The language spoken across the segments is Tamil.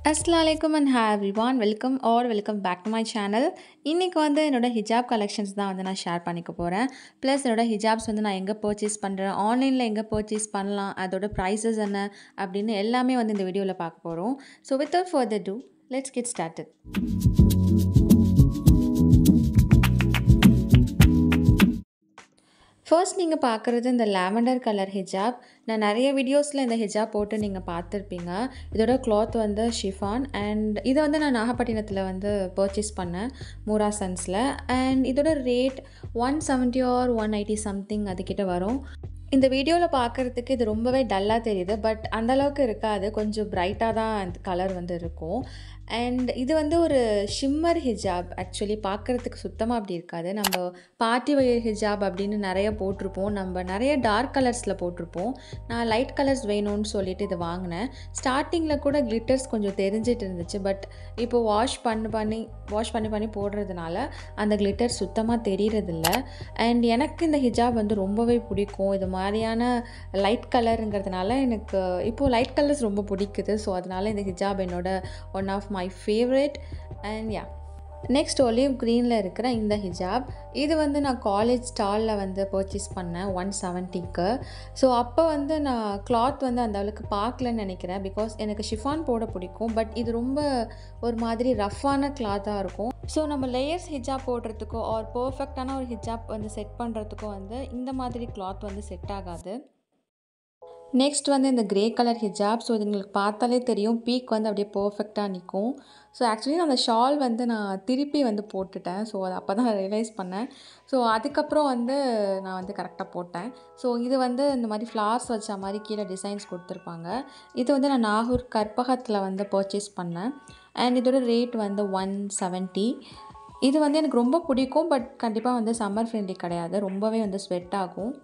அஸ்லாமலைக்கும் and hi everyone welcome or welcome back to my channel இன்றைக்கி வந்து என்னோட ஹிஜாப் கலெக்ஷன்ஸ் தான் வந்து நான் ஷேர் பண்ணிக்க போகிறேன் ப்ளஸ் என்னோட ஹிஜாப்ஸ் வந்து நான் எங்கே பர்ச்சேஸ் பண்ணுறேன் ஆன்லைனில் எங்கே பர்ச்சேஸ் பண்ணலாம் அதோட ப்ரைஸஸ் என்ன அப்படின்னு எல்லாமே வந்து இந்த வீடியோவில் பார்க்க போகிறோம் so without further ado let's get started first நீங்கள் பார்க்குறது இந்த லாவெண்டர் கலர் ஹிஜாப் நான் நிறைய வீடியோஸில் இந்த ஹிஜாப் போட்டு நீங்கள் பார்த்துருப்பீங்க இதோட கிளாத் வந்து ஷிஃபான் அண்ட் இதை வந்து நான் நாகப்பட்டினத்தில் வந்து பர்ச்சேஸ் பண்ணேன் மூரா சன்ஸில் அண்ட் இதோட rate one seventy or one eighty something அதுக்கிட்ட வரும் இந்த வீடியோவில் பார்க்குறதுக்கு இது ரொம்பவே டல்லாக தெரியுது பட் அந்தளவுக்கு இருக்காது கொஞ்சம் பிரைட்டாக தான் அந்த கலர் வந்து இருக்கும் அண்ட் இது வந்து ஒரு ஷிம்மர் ஹிஜாப் ஆக்சுவலி பார்க்குறதுக்கு சுத்தமாக அப்படி இருக்காது நம்ம பார்ட்டி வயர் ஹிஜாப் அப்படின்னு நிறைய போட்டிருப்போம் நம்ம நிறைய டார்க் கலர்ஸில் போட்டிருப்போம் நான் லைட் கலர்ஸ் வேணும்னு சொல்லிட்டு இதை வாங்கினேன் ஸ்டார்டிங்கில் கூட கிளிட்டர்ஸ் கொஞ்சம் தெரிஞ்சிட்டு இருந்துச்சு பட் இப்போது வாஷ் பண்ணி பண்ணி வாஷ் பண்ணி பண்ணி போடுறதுனால அந்த கிளிட்டர் சுத்தமாக தெரியறதில்ல அண்ட் எனக்கு இந்த ஹிஜாப் வந்து ரொம்பவே பிடிக்கும் இது மாதிரியான லைட் கலருங்கிறதுனால எனக்கு இப்போது லைட் கலர்ஸ் ரொம்ப பிடிக்குது ஸோ அதனால் இந்த ஹிஜாப் என்னோட one of my favourite and yeah next olive க்ரீனில் இருக்கிற இந்த ஹிஜாப் இது வந்து நான் காலேஜ் ஸ்டாலில் வந்து பர்ச்சேஸ் பண்ணேன் ஒன் செவன்ட்டிக்கு ஸோ அப்போ வந்து நான் கிளாத் வந்து அந்த அளவுக்கு பார்க்கலன்னு நினைக்கிறேன் பிகாஸ் எனக்கு ஷிஃபான் போட பிடிக்கும் பட் இது ரொம்ப ஒரு மாதிரி ரஃப்பான கிளாத்தாக இருக்கும் ஸோ நம்ம லேயர்ஸ் ஹிஜாப் போடுறதுக்கோ ஆர் பர்ஃபெக்டான ஒரு ஹிஜாப் வந்து செட் பண்ணுறதுக்கோ வந்து இந்த மாதிரி கிளாத் வந்து செட் ஆகாது நெக்ஸ்ட் வந்து இந்த க்ரே கலர் ஹிஜாப் ஸோ இது உங்களுக்கு பார்த்தாலே தெரியும் பீக் வந்து அப்படியே பர்ஃபெக்டாக நிற்கும் ஸோ ஆக்சுவலி நான் அந்த ஷால் வந்து நான் திருப்பி வந்து போட்டுட்டேன் ஸோ அது அப்போ தான் ரியலைஸ் பண்ணேன் ஸோ அதுக்கப்புறம் வந்து நான் வந்து கரெக்டாக போட்டேன் ஸோ இது வந்து இந்த மாதிரி ஃப்ளார்ஸ் வச்ச மாதிரி கீழே டிசைன்ஸ் கொடுத்துருப்பாங்க இது வந்து நான் நாகூர் கற்பகத்தில் வந்து பர்ச்சேஸ் பண்ணேன் அண்ட் இதோட ரேட் வந்து ஒன் செவன்ட்டி இது வந்து எனக்கு ரொம்ப பிடிக்கும் பட் கண்டிப்பாக வந்து சம்மர் ஃப்ரெண்ட்லி கிடையாது ரொம்பவே வந்து ஸ்வெட் ஆகும்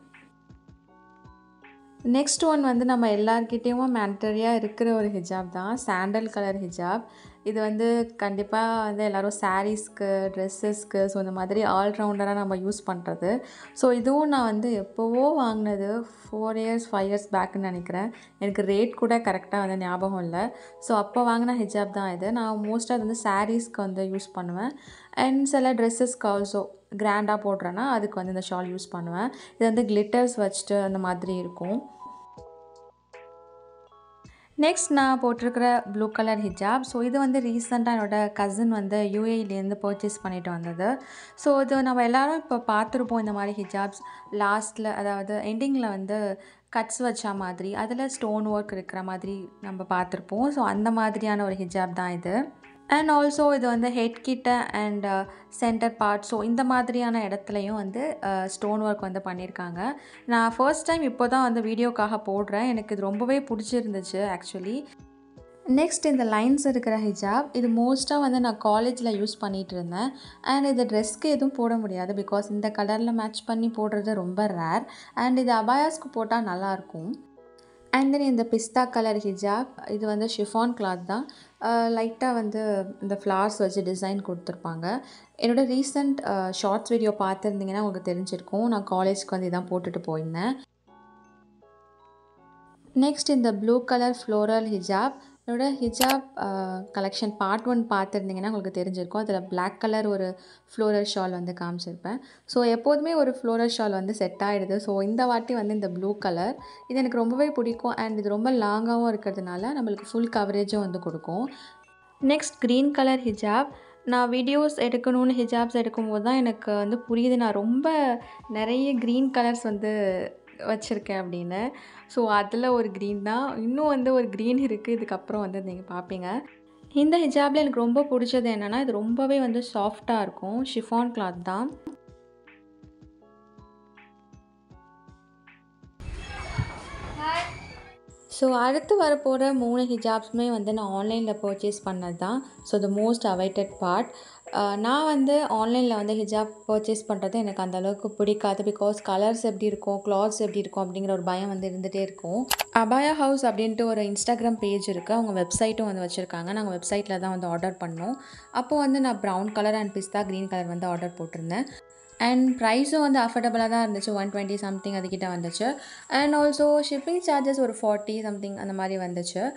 நெக்ஸ்ட் ஒன் வந்து நம்ம எல்லார்கிட்டேயும் மேண்டரியாக இருக்கிற ஒரு ஹிஜாப் தான் சாண்டல் கலர் ஹிஜாப் இது வந்து கண்டிப்பாக வந்து எல்லோரும் சாரீஸ்க்கு ட்ரெஸ்ஸஸ்க்கு ஸோ இந்த மாதிரி ஆல்ரவுண்டராக நம்ம யூஸ் பண்ணுறது ஸோ இதுவும் நான் வந்து எப்போவோ வாங்கினது ஃபோர் இயர்ஸ் ஃபைவ் இயர்ஸ் பேக்குன்னு நினைக்கிறேன் எனக்கு ரேட் கூட கரெக்டாக வந்து ஞாபகம் இல்லை ஸோ அப்போ வாங்கின ஹிஜாப் தான் இது நான் மோஸ்ட்டாக அது வந்து சாரீஸ்க்கு வந்து யூஸ் பண்ணுவேன் அண்ட் சில ட்ரெஸ்ஸஸ்க்கு ஆல்சோ கிராண்டாக போடுறேன்னா அதுக்கு வந்து இந்த ஷால் யூஸ் பண்ணுவேன் இது வந்து கிளிட்டர்ஸ் வச்சுட்டு அந்த மாதிரி இருக்கும் நெக்ஸ்ட் நான் போட்டிருக்கிற ப்ளூ கலர் ஹிஜாப் ஸோ இது வந்து ரீசெண்டாக என்னோடய கசின் வந்து யூஏஇலேருந்து பர்ச்சேஸ் பண்ணிட்டு வந்தது ஸோ இது நம்ம எல்லோரும் இப்போ பார்த்துருப்போம் இந்த மாதிரி ஹிஜாப்ஸ் லாஸ்ட்டில் அதாவது எண்டிங்கில் வந்து கட்ஸ் வச்ச மாதிரி அதில் ஸ்டோன் ஒர்க் இருக்கிற மாதிரி நம்ம பார்த்துருப்போம் ஸோ அந்த மாதிரியான ஒரு ஹிஜாப் தான் இது அண்ட் ஆல்சோ இது வந்து ஹெட் கிட்ட அண்ட் சென்டர் பார்ட் ஸோ இந்த மாதிரியான இடத்துலையும் வந்து ஸ்டோன் ஒர்க் வந்து பண்ணியிருக்காங்க நான் ஃபர்ஸ்ட் டைம் இப்போ தான் வந்து வீடியோக்காக போடுறேன் எனக்கு இது ரொம்பவே பிடிச்சிருந்துச்சு ஆக்சுவலி நெக்ஸ்ட் இந்த லைன்ஸ் இருக்கிற ஹிஜாப் இது மோஸ்ட்டாக வந்து நான் காலேஜில் யூஸ் பண்ணிகிட்டு இருந்தேன் அண்ட் இது ட்ரெஸ்க்கு எதுவும் போட முடியாது பிகாஸ் இந்த கலரில் மேட்ச் பண்ணி போடுறது ரொம்ப ரேர் அண்ட் இது அபாயாஸ்க்கு போட்டால் நல்லாயிருக்கும் அண்ட் தென் இந்த பிஸ்தா கலர் ஹிஜாப் இது வந்து ஷிஃபான் கிளாத் தான் லைட்டாக வந்து இந்த ஃப்ளார்ஸ் வச்சு டிசைன் கொடுத்துருப்பாங்க என்னோடய ரீசெண்ட் ஷார்ட்ஸ் வீடியோ பார்த்துருந்தீங்கன்னா உங்களுக்கு தெரிஞ்சிருக்கும் நான் காலேஜ்க்கு வந்து இதான் போட்டுட்டு போயிருந்தேன் நெக்ஸ்ட் இந்த ப்ளூ கலர் ஃப்ளோரல் ஹிஜாப் என்னோட ஹிஜாப் கலெக்ஷன் பார்ட் ஒன் பார்த்துருந்தீங்கன்னா உங்களுக்கு தெரிஞ்சிருக்கும் அதில் பிளாக் கலர் ஒரு ஃப்ளோரல் ஷால் வந்து காமிச்சிருப்பேன் ஸோ எப்போதுமே ஒரு ஃப்ளோரல் ஷால் வந்து செட் ஆகிடுது ஸோ இந்த வாட்டி வந்து இந்த ப்ளூ கலர் இது எனக்கு ரொம்பவே பிடிக்கும் அண்ட் இது ரொம்ப லாங்காகவும் இருக்கிறதுனால நம்மளுக்கு ஃபுல் கவரேஜும் வந்து கொடுக்கும் நெக்ஸ்ட் க்ரீன் கலர் ஹிஜாப் நான் வீடியோஸ் எடுக்கணும்னு ஹிஜாப்ஸ் எடுக்கும்போது தான் எனக்கு வந்து புரியுது நான் ரொம்ப நிறைய க்ரீன் கலர்ஸ் வந்து வச்சுருக்கேன் அப்படின்னு ஸோ அதில் ஒரு க்ரீன் தான் இன்னும் வந்து ஒரு க்ரீன் இருக்குது இதுக்கப்புறம் வந்து நீங்கள் பார்ப்பீங்க இந்த ஹிஜாபில் எனக்கு ரொம்ப பிடிச்சது என்னென்னா இது ரொம்பவே வந்து சாஃப்டாக இருக்கும் ஷிஃபான் கிளாத் தான் ஸோ அடுத்து வரப்போகிற மூணு ஹிஜாப்ஸுமே வந்து நான் ஆன்லைனில் பர்ச்சேஸ் பண்ணது தான் so the most awaited part நான் வந்து ஆன்லைனில் வந்து ஹிஜாப் பர்ச்சேஸ் பண்ணுறது எனக்கு அந்தளவுக்கு பிடிக்காது பிகாஸ் கலர்ஸ் எப்படி இருக்கும் கிளாத்ஸ் எப்படி இருக்கும் அப்படிங்கிற ஒரு பயம் வந்து இருந்துகிட்டே இருக்கும் அபாயா ஹவுஸ் அப்படின்ட்டு ஒரு இன்ஸ்டாகிராம் பேஜ் இருக்குது அவங்க வெப்சைட்டும் வந்து வச்சுருக்காங்க நாங்கள் வெப்சைட்டில் தான் வந்து ஆர்டர் பண்ணோம் அப்போது வந்து நான் ப்ரௌன் கலர் அண்ட் பிஸ்தா க்ரீன் கலர் வந்து ஆர்டர் போட்டிருந்தேன் அண்ட் ப்ரைஸும் வந்து அஃபர்டபுளாக தான் இருந்துச்சு ஒன் டுவெண்ட்டி சம்திங் அதுக்கிட்ட வந்துச்சு அண்ட் ஆல்சோ ஷிப்பிங் சார்ஜஸ் ஒரு ஃபார்ட்டி சம்திங் அந்த மாதிரி வந்துச்சு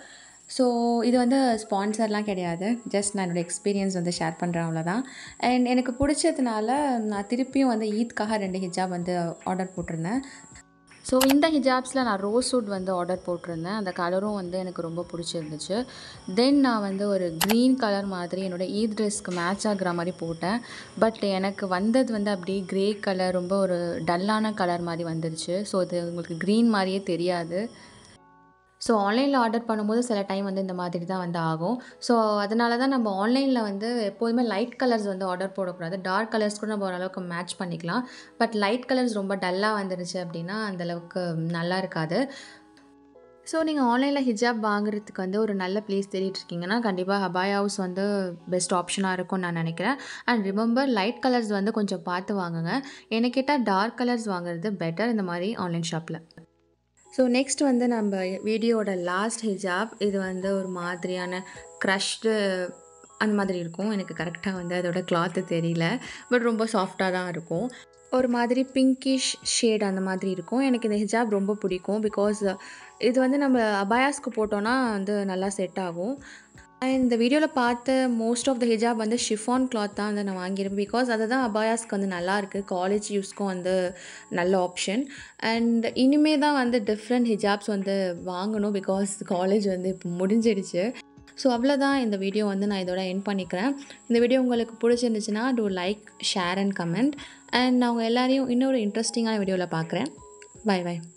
ஸோ இது வந்து ஸ்பான்சர்லாம் கிடையாது ஜஸ்ட் நான் என்னோடய எக்ஸ்பீரியன்ஸ் வந்து ஷேர் பண்ணுறேன் அவ்வளோதான் அண்ட் எனக்கு பிடிச்சதுனால நான் திருப்பியும் வந்து ஈத்க்காக ரெண்டு ஹிஜாப் வந்து ஆர்டர் போட்டிருந்தேன் ஸோ இந்த ஹிஜாப்ஸில் நான் ரோஸ் வுட் வந்து ஆர்டர் போட்டிருந்தேன் அந்த கலரும் வந்து எனக்கு ரொம்ப பிடிச்சிருந்துச்சு தென் நான் வந்து ஒரு க்ரீன் கலர் மாதிரி என்னோடய ஈத் ட்ரெஸ்க்கு மேட்ச் ஆகிற மாதிரி போட்டேன் பட் எனக்கு வந்தது வந்து அப்படியே க்ரே கலர் ரொம்ப ஒரு டல்லான கலர் மாதிரி வந்துருச்சு ஸோ இது உங்களுக்கு க்ரீன் மாதிரியே தெரியாது ஸோ ஆன்லைனில் ஆர்டர் பண்ணும்போது சில டைம் வந்து இந்த மாதிரி தான் வந்து ஆகும் ஸோ அதனால தான் நம்ம ஆன்லைனில் வந்து எப்போதுமே லைட் கலர்ஸ் வந்து ஆர்டர் போடக்கூடாது டார்க் கலர்ஸ் கூட நம்ம ஓரளவுக்கு மேட்ச் பண்ணிக்கலாம் பட் லைட் கலர்ஸ் ரொம்ப டல்லாக வந்துருச்சு அப்படின்னா அந்தளவுக்கு நல்லா இருக்காது ஸோ நீங்கள் ஆன்லைனில் ஹிஜாப் வாங்குறதுக்கு வந்து ஒரு நல்ல ப்ளேஸ் தேடிட்டு இருக்கீங்கன்னா கண்டிப்பாக ஹபாய் ஹவுஸ் வந்து பெஸ்ட் ஆப்ஷனாக இருக்கும்னு நான் நினைக்கிறேன் அண்ட் ரிமெம்பர் லைட் கலர்ஸ் வந்து கொஞ்சம் பார்த்து வாங்குங்க எனக்கு கேட்டால் டார்க் கலர்ஸ் வாங்குறது பெட்டர் இந்த மாதிரி ஆன்லைன் ஷாப்பில் ஸோ நெக்ஸ்ட் வந்து நம்ம வீடியோவோட லாஸ்ட் ஹிஜாப் இது வந்து ஒரு மாதிரியான க்ரஷ்டு அந்த மாதிரி இருக்கும் எனக்கு கரெக்டாக வந்து அதோட கிளாத்து தெரியல பட் ரொம்ப சாஃப்டாக தான் இருக்கும் ஒரு மாதிரி பிங்கிஷ் ஷேட் அந்த மாதிரி இருக்கும் எனக்கு இந்த ஹிஜாப் ரொம்ப பிடிக்கும் பிகாஸ் இது வந்து நம்ம அபாயாஸ்க்கு போட்டோன்னா வந்து நல்லா செட் ஆகும் இந்த வீடியோவில் பார்த்த மோஸ்ட் ஆஃப் த ஹிஜாப் வந்து ஷிஃபான் கிளாத் தான் வந்து நான் வாங்கியிருப்பேன் பிகாஸ் அதை தான் அபாயாஸ்க்கு வந்து நல்லா இருக்குது காலேஜ் யூஸ்க்கும் வந்து நல்ல ஆப்ஷன் அண்ட் இனிமே தான் வந்து டிஃப்ரெண்ட் ஹிஜாப்ஸ் வந்து வாங்கணும் பிகாஸ் காலேஜ் வந்து இப்போ முடிஞ்சிடுச்சு ஸோ அவ்வளோதான் இந்த வீடியோ வந்து நான் இதோட என் பண்ணிக்கிறேன் இந்த வீடியோ உங்களுக்கு பிடிச்சிருந்துச்சுன்னா do like share and comment and நான் உங்கள் எல்லாரையும் இன்னொரு இன்ட்ரெஸ்டிங்கான வீடியோவில் பார்க்குறேன் பை பை